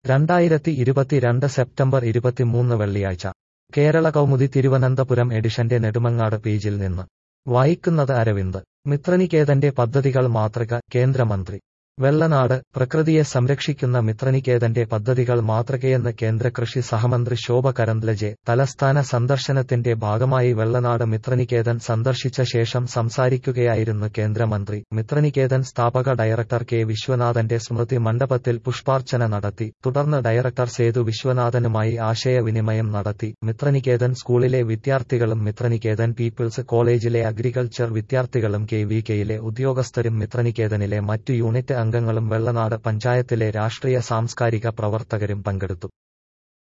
രണ്ടായിരത്തി ഇരുപത്തിരണ്ട് സെപ്റ്റംബർ ഇരുപത്തിമൂന്ന് വെള്ളിയാഴ്ച കേരള കൗമുദി തിരുവനന്തപുരം എഡിഷന്റെ നെടുമങ്ങാട് പേജിൽ നിന്ന് വായിക്കുന്നത് അരവിന്ദ് മിത്രനികേതന്റെ പദ്ധതികൾ മാതൃക കേന്ദ്രമന്ത്രി വെള്ളനാട് പ്രകൃതിയെ സംരക്ഷിക്കുന്ന മിത്രനികേതന്റെ പദ്ധതികൾ മാതൃകയെന്ന് കേന്ദ്ര കൃഷി സഹമന്ത്രി ശോഭ കരന്ദ്ലജെ തലസ്ഥാന സന്ദർശനത്തിന്റെ ഭാഗമായി വെള്ളനാട് മിത്രനികേതൻ സന്ദർശിച്ച ശേഷം സംസാരിക്കുകയായിരുന്നു കേന്ദ്രമന്ത്രി മിത്രനികേതൻ സ്ഥാപക ഡയറക്ടർ കെ വിശ്വനാഥന്റെ സ്മൃതി മണ്ഡപത്തിൽ പുഷ്പാർച്ചന നടത്തി തുടർന്ന് ഡയറക്ടർ സേതു വിശ്വനാഥനുമായി ആശയവിനിമയം നടത്തി മിത്രനികേതൻ സ്കൂളിലെ വിദ്യാർത്ഥികളും മിത്രനികേതൻ പീപ്പിൾസ് കോളേജിലെ അഗ്രികൾച്ചർ വിദ്യാർത്ഥികളും കെ വി കെയിലെ ഉദ്യോഗസ്ഥരും മിത്രനികേതനിലെ മറ്റു യൂണിറ്റ് അംഗങ്ങളും വെള്ളനാട് പഞ്ചായത്തിലെ രാഷ്ട്രീയ സാംസ്കാരിക പ്രവർത്തകരും പങ്കെടുത്തു